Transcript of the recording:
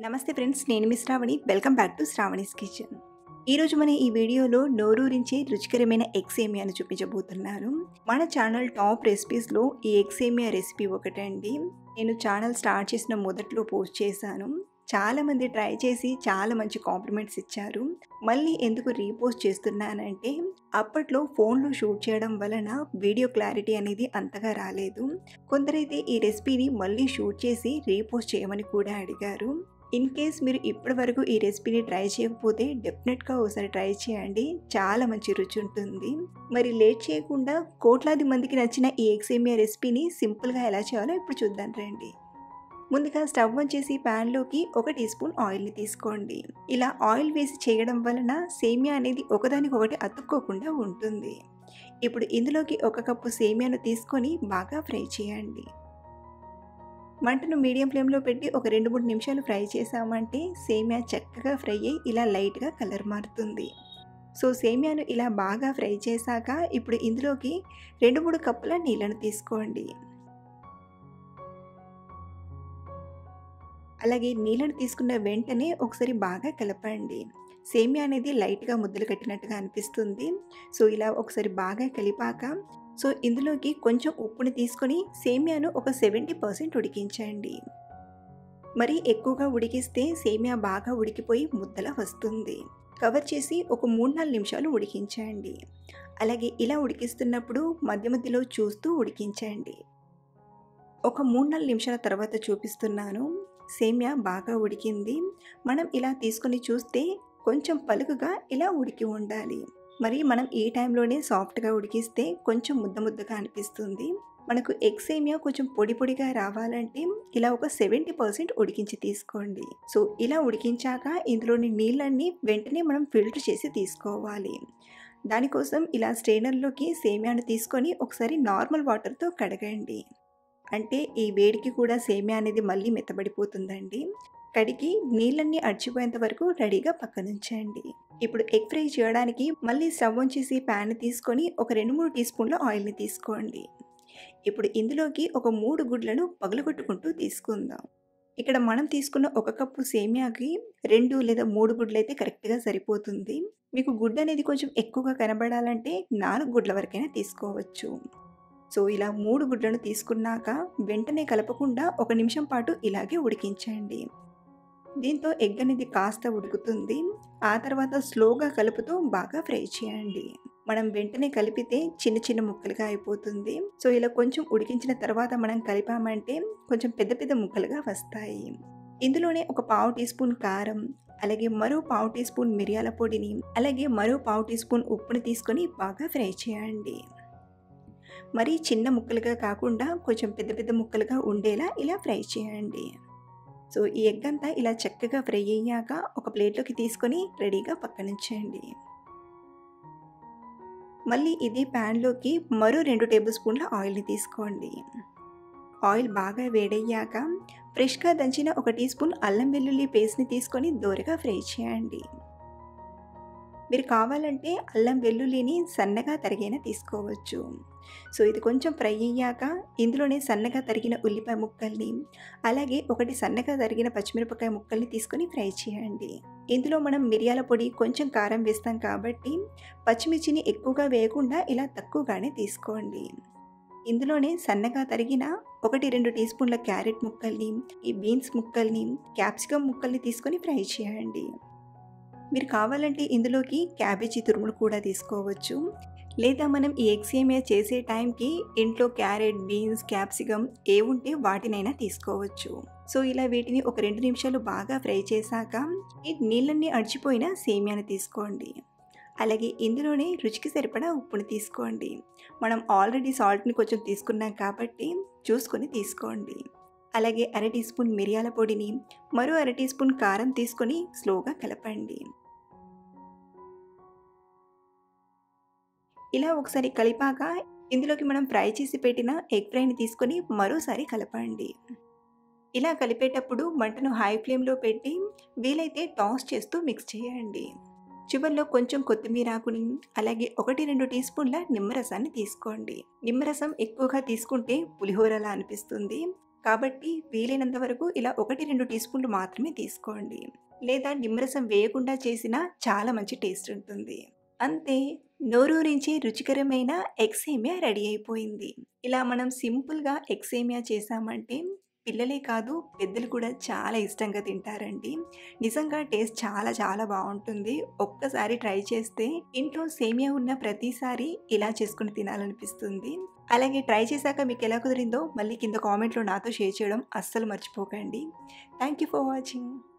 నమస్తే ఫ్రెండ్స్ నేను మీ Shravani welcome back to Shravani's kitchen ఈరోజు మన ఈ వీడియోలో నోరూరించి రుచికరమైన ఎగ్సేమియాను చూపించబోతున్నాను మన ఛానల్ టాప్ రెసిపీస్లో ఈ ఎగ్సేమియా రెసిపీ ఒకటండి నేను ఛానల్ స్టార్ట్ చేసిన మొదట్లో పోస్ట్ చేశాను చాలామంది ట్రై చేసి చాలా మంచి కాంప్లిమెంట్స్ ఇచ్చారు మళ్ళీ ఎందుకు రీపోస్ట్ చేస్తున్నానంటే అప్పట్లో ఫోన్లో షూట్ చేయడం వలన వీడియో క్లారిటీ అనేది అంతగా రాలేదు కొందరైతే ఈ రెసిపీని మళ్ళీ షూట్ చేసి రీపోస్ట్ చేయమని కూడా అడిగారు ఇన్ కేస్ మీరు ఇప్పటి వరకు ఈ రెసిపీని ట్రై చేయకపోతే డెఫినెట్గా ఒకసారి ట్రై చేయండి చాలా మంచి రుచి ఉంటుంది మరి లేట్ చేయకుండా కోట్లాది మందికి నచ్చిన ఈ ఎగ్సేమియా రెసిపీని సింపుల్గా ఎలా చేయాలో ఇప్పుడు చూద్దాం రండి ముందుగా స్టవ్ వచ్చేసి ప్యాన్లోకి ఒక టీ స్పూన్ ఆయిల్ని తీసుకోండి ఇలా ఆయిల్ వేసి చేయడం వలన సేమియా అనేది ఒకదానికొకటి అతుక్కోకుండా ఉంటుంది ఇప్పుడు ఇందులోకి ఒక కప్పు సేమియాను తీసుకొని బాగా ఫ్రై చేయండి మంటను మీడియం ఫ్లేమ్లో పెట్టి ఒక రెండు మూడు నిమిషాలు ఫ్రై చేసామంటే సేమియా చక్కగా ఫ్రై అయ్యి ఇలా లైట్గా కలర్ మారుతుంది సో సేమియాను ఇలా బాగా ఫ్రై చేశాక ఇప్పుడు ఇందులోకి రెండు మూడు కప్పుల నీళ్ళను తీసుకోండి అలాగే నీళ్ళను తీసుకున్న వెంటనే ఒకసారి బాగా కలపండి సేమియా అనేది లైట్గా ముద్దలు కట్టినట్టుగా అనిపిస్తుంది సో ఇలా ఒకసారి బాగా కలిపాక సో ఇందులోకి కొంచెం ఉప్పుని తీసుకొని సేమియాను ఒక సెవెంటీ పర్సెంట్ ఉడికించండి మరి ఎక్కువగా ఉడికిస్తే సేమియా బాగా ఉడికిపోయి ముద్దల వస్తుంది కవర్ చేసి ఒక మూడు నాలుగు నిమిషాలు ఉడికించండి అలాగే ఇలా ఉడికిస్తున్నప్పుడు మధ్య మధ్యలో చూస్తూ ఉడికించండి ఒక మూడు నాలుగు నిమిషాల తర్వాత చూపిస్తున్నాను సేమియా బాగా ఉడికింది మనం ఇలా తీసుకొని చూస్తే కొంచెం పలుకుగా ఇలా ఉడికి ఉండాలి మరి మనం ఈ టైంలోనే సాఫ్ట్గా ఉడికిస్తే కొంచెం ముద్ద ముద్దగా అనిపిస్తుంది మనకు ఎగ్ సేమియా కొంచెం పొడి పొడిగా రావాలంటే ఇలా ఒక సెవెంటీ పర్సెంట్ ఉడికించి తీసుకోండి సో ఇలా ఉడికించాక ఇందులోని నీళ్ళన్నీ వెంటనే మనం ఫిల్టర్ చేసి తీసుకోవాలి దానికోసం ఇలా స్ట్రైనర్లోకి సేమియాను తీసుకొని ఒకసారి నార్మల్ వాటర్తో కడగండి అంటే ఈ వేడికి కూడా సేమియా అనేది మళ్ళీ మెత్తబడిపోతుందండి కడిగి నీళ్ళన్నీ అడిచిపోయేంత వరకు రెడీగా పక్కనుంచండి ఇప్పుడు ఎగ్ ఫ్రై చేయడానికి మళ్ళీ స్టవ్ ఉంచేసి ప్యాన్ తీసుకొని ఒక రెండు మూడు టీ స్పూన్ల ఆయిల్ని తీసుకోండి ఇప్పుడు ఇందులోకి ఒక మూడు గుడ్లను పగలగొట్టుకుంటూ తీసుకుందాం ఇక్కడ మనం తీసుకున్న ఒక కప్పు సేమియాకి రెండు లేదా మూడు గుడ్లు అయితే కరెక్ట్గా సరిపోతుంది మీకు గుడ్డు అనేది కొంచెం ఎక్కువగా కనబడాలంటే నాలుగు గుడ్ల వరకైనా తీసుకోవచ్చు సో ఇలా మూడు గుడ్లను తీసుకున్నాక వెంటనే కలపకుండా ఒక నిమిషం పాటు ఇలాగే ఉడికించండి దీంతో ఎగ్ అనేది కాస్త ఉడుకుతుంది ఆ తర్వాత స్లోగా కలుపుతూ బాగా ఫ్రై చేయండి మనం వెంటనే కలిపితే చిన్న చిన్న ముక్కలుగా అయిపోతుంది సో ఇలా కొంచెం ఉడికించిన తర్వాత మనం కలిపామంటే కొంచెం పెద్ద పెద్ద ముక్కలుగా వస్తాయి ఇందులోనే ఒక పావు టీ స్పూన్ కారం అలాగే మరో పావు టీ స్పూన్ మిరియాల పొడిని అలాగే మరో పావు టీ స్పూన్ ఉప్పుని తీసుకొని బాగా ఫ్రై చేయండి మరీ చిన్న ముక్కలుగా కాకుండా కొంచెం పెద్ద పెద్ద ముక్కలుగా ఉండేలా ఇలా ఫ్రై చేయండి సో ఈ ఎగ్ అంతా ఇలా చక్కగా ఫ్రై అయ్యాక ఒక ప్లేట్లోకి తీసుకొని రెడీగా పక్కనుంచండి మళ్ళీ ఇది ప్యాన్లోకి మరో రెండు టేబుల్ స్పూన్ల ఆయిల్ని తీసుకోండి ఆయిల్ బాగా వేడయ్యాక ఫ్రెష్గా దంచిన ఒక టీ స్పూన్ అల్లం వెల్లుల్లి పేస్ట్ని తీసుకొని దోరగా ఫ్రై చేయండి మీరు కావాలంటే అల్లం వెల్లుల్లిని సన్నగా తరిగైనా తీసుకోవచ్చు సో ఇది కొంచెం ఫ్రై అయ్యాక ఇందులోనే సన్నగా తరిగిన ఉల్లిపాయ ముక్కల్ని అలాగే ఒకటి సన్నగా తరిగిన పచ్చిమిరపకాయ ముక్కల్ని తీసుకొని ఫ్రై చేయండి ఇందులో మనం మిరియాల పొడి కొంచెం కారం వేస్తాం కాబట్టి పచ్చిమిర్చిని ఎక్కువగా వేయకుండా ఇలా తక్కువగానే తీసుకోండి ఇందులోనే సన్నగా తరిగిన ఒకటి రెండు టీ స్పూన్ల క్యారెట్ ముక్కల్ని ఈ బీన్స్ ముక్కల్ని క్యాప్సికమ్ ముక్కల్ని తీసుకొని ఫ్రై చేయండి మీరు కావాలంటే ఇందులోకి క్యాబేజీ తురుములు కూడా తీసుకోవచ్చు లేదా మనం ఈ ఎగ్సేమియా చేసే టైంకి ఇంట్లో క్యారెట్ బీన్స్ క్యాప్సికమ్ ఏ ఉంటే వాటినైనా తీసుకోవచ్చు సో ఇలా వీటిని ఒక రెండు నిమిషాలు బాగా ఫ్రై చేశాక ఈ నీళ్ళన్నీ అడిచిపోయిన సేమియాను తీసుకోండి అలాగే ఇందులోనే రుచికి సరిపడా ఉప్పుని తీసుకోండి మనం ఆల్రెడీ సాల్ట్ని కొంచెం తీసుకున్నాం కాబట్టి చూసుకొని తీసుకోండి అలాగే అర టీ స్పూన్ మిరియాల పొడిని మరో అర టీ స్పూన్ కారం తీసుకొని స్లోగా కలపండి ఇలా ఒకసారి కలిపాక ఇందులోకి మనం ఫ్రై చేసి పెట్టిన ఎగ్ ఫ్రైని తీసుకొని మరోసారి కలపండి ఇలా కలిపేటప్పుడు మంటను హై ఫ్లేమ్లో పెట్టి వీలైతే టాస్ చేస్తూ మిక్స్ చేయండి చివరిలో కొంచెం కొత్తిమీర ఆకుని అలాగే ఒకటి రెండు టీ స్పూన్ల నిమ్మరసాన్ని తీసుకోండి నిమ్మరసం ఎక్కువగా తీసుకుంటే పులిహోరలా అనిపిస్తుంది కాబట్టి వీలైనంత వరకు ఇలా ఒకటి రెండు టీ స్పూన్లు మాత్రమే తీసుకోండి లేదా నిమ్మరసం వేయకుండా చేసినా చాలా మంచి టేస్ట్ ఉంటుంది అంతే నోరూరించి రుచికరమైన ఎగ్సేమియా రెడీ అయిపోయింది ఇలా మనం సింపుల్గా ఎగ్సేమియా చేసామంటే పిల్లలే కాదు పెద్దలు కూడా చాలా ఇష్టంగా తింటారండి నిజంగా టేస్ట్ చాలా చాలా బాగుంటుంది ఒక్కసారి ట్రై చేస్తే ఇంట్లో సేమియా ఉన్న ప్రతిసారి ఇలా చేసుకుని తినాలనిపిస్తుంది అలాగే ట్రై చేశాక మీకు ఎలా కుదిరిందో మళ్ళీ కింద కామెంట్లో నాతో షేర్ చేయడం అస్సలు మర్చిపోకండి థ్యాంక్ యూ ఫర్ వాచింగ్